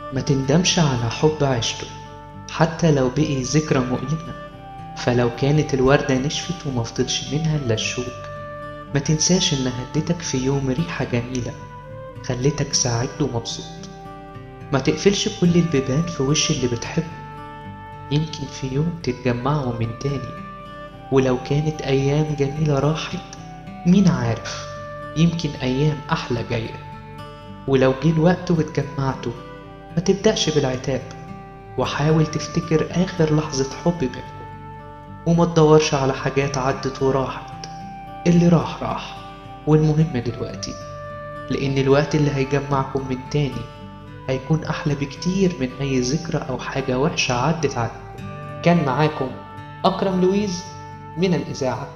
ما تندمش على حب عشته حتى لو بقي ذكرى مؤلمة فلو كانت الوردة نشفت ومفضلش منها إلا الشوك ما تنساش إن هدتك في يوم ريحة جميلة خلتك سعيد ومبسوط ما تقفلش كل البيبان في وش اللي بتحبه يمكن في يوم تتجمعوا من تاني ولو كانت أيام جميلة راحت مين عارف يمكن أيام أحلى جاية ولو جه الوقت واتجمعتوا ما تبدأش بالعتاب وحاول تفتكر آخر لحظة حب بينكم وما تدورش على حاجات عدت وراحت اللي راح راح والمهم دلوقتي لأن الوقت اللي هيجمعكم من تاني هيكون أحلى بكتير من أي ذكرى أو حاجة وحشة عدت عنكم كان معاكم أكرم لويز من الإذاعة